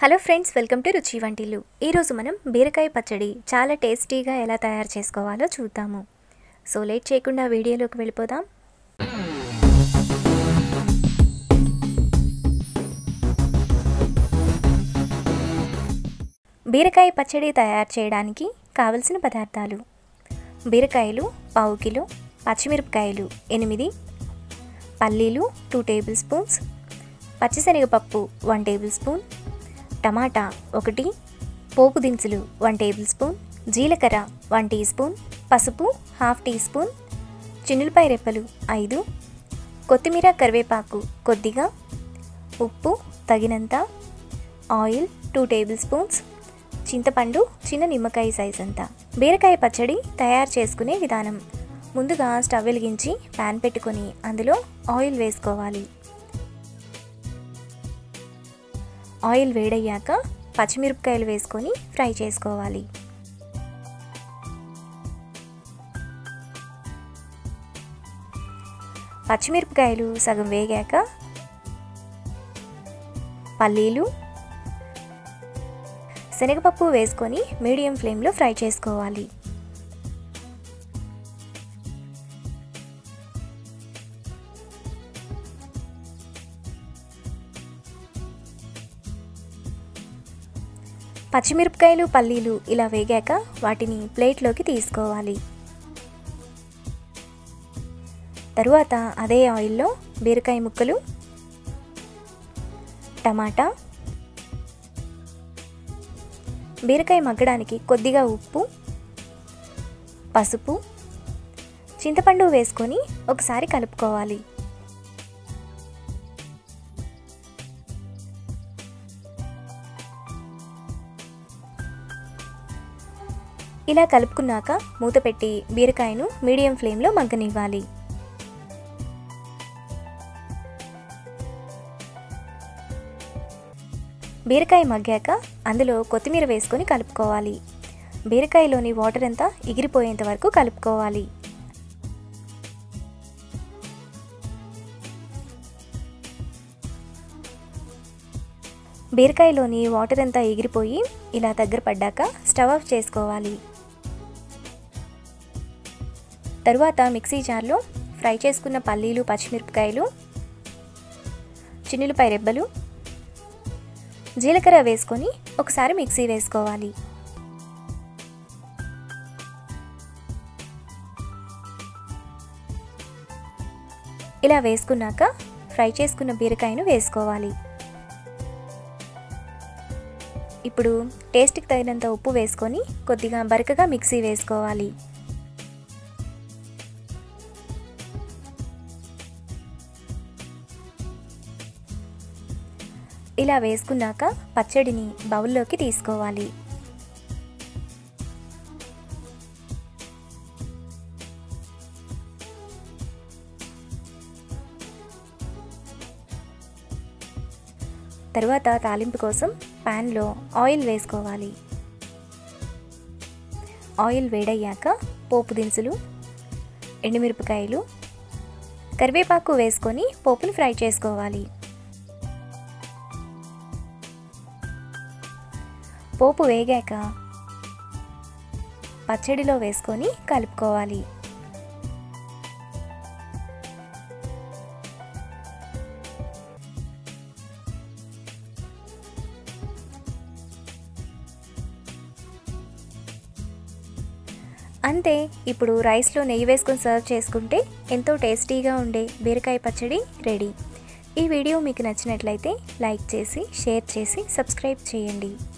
hello friends welcome to రుచి వంటిల్లు ఈరోజు మనం బీరకాయ పచ్చడి చాలా టేస్టీగా ఎలా తయారు చేసుకోవాలో చూద్దాము సో లేట్ చేయకుండా వీడియోలోకి వెళ్ళిపోదాం బీరకాయ పచ్చడి తయారు చేయడానికి కావలసిన పదార్థాలు బీరకాయలు పావు కిలో పచ్చిమిరపకాయలు ఎనిమిది పల్లీలు టూ టేబుల్ స్పూన్స్ పచ్చిశనగపప్పు వన్ టేబుల్ స్పూన్ టమాటా ఒకటి పోపు దినుసులు వన్ టేబుల్ స్పూన్ జీలకర్ర వన్ టీ స్పూన్ పసుపు హాఫ్ టీ స్పూన్ చిన్నులపై రెప్పలు ఐదు కొత్తిమీర కరివేపాకు కొద్దిగా ఉప్పు తగినంత ఆయిల్ టూ టేబుల్ స్పూన్స్ చింతపండు చిన్న నిమ్మకాయ సైజ్ అంతా బీరకాయ పచ్చడి తయారు చేసుకునే విధానం ముందుగా స్టవ్ వెలిగించి ప్యాన్ పెట్టుకొని అందులో ఆయిల్ వేసుకోవాలి ఆయిల్ వేడయ్యాక పచ్చిమిరపకాయలు వేసుకొని ఫ్రై చేసుకోవాలి పచ్చిమిరపకాయలు సగం వేగాక పల్లీలు శనగపప్పు వేసుకొని మీడియం ఫ్లేమ్లో ఫ్రై చేసుకోవాలి పచ్చిమిరపకాయలు పల్లీలు ఇలా వేగాక వాటిని ప్లేట్లోకి తీసుకోవాలి తరువాత అదే ఆయిల్లో బీరకాయ ముక్కలు టమాటా బీరకాయ మగ్గడానికి కొద్దిగా ఉప్పు పసుపు చింతపండు వేసుకొని ఒకసారి కలుపుకోవాలి ఇలా కలుపుకున్నాక మూత పెట్టి బీరకాయను మీడియం ఫ్లేమ్లో మగ్గనివ్వాలి బీరకాయ మగ్గాక అందులో కొత్తిమీర వేసుకొని కలుపుకోవాలి బీరకాయలోని వాటర్ అంతా ఎగిరిపోయేంత వరకు కలుపుకోవాలి బీరకాయలోని వాటర్ అంతా ఎగిరిపోయి ఇలా దగ్గర పడ్డాక స్టవ్ ఆఫ్ చేసుకోవాలి తరువాత మిక్సీ జార్లో ఫ్రై చేసుకున్న పల్లీలు పచ్చిమిరపకాయలు చిన్నులపై రెబ్బలు జీలకర్ర వేసుకొని ఒకసారి మిక్సీ వేసుకోవాలి ఇలా వేసుకున్నాక ఫ్రై చేసుకున్న బీరకాయను వేసుకోవాలి ఇప్పుడు టేస్ట్కి తగినంత ఉప్పు వేసుకొని కొద్దిగా బరకగా మిక్సీ వేసుకోవాలి ఇలా వేసుకున్నాక పచ్చడిని బౌల్లోకి తీసుకోవాలి తరువాత తాలింపు కోసం ప్యాన్లో ఆయిల్ వేసుకోవాలి ఆయిల్ వేడయ్యాక పోపు దినుసులు ఎండుమిరపకాయలు కరివేపాకు వేసుకొని పోపును ఫ్రై చేసుకోవాలి పోపు వేగాక పచ్చడిలో వేసుకొని కలుపుకోవాలి అంతే ఇప్పుడు రైస్లో నెయ్యి వేసుకొని సర్వ్ చేసుకుంటే ఎంతో టేస్టీగా ఉండే బీరకాయ పచ్చడి రెడీ ఈ వీడియో మీకు నచ్చినట్లయితే లైక్ చేసి షేర్ చేసి సబ్స్క్రైబ్ చేయండి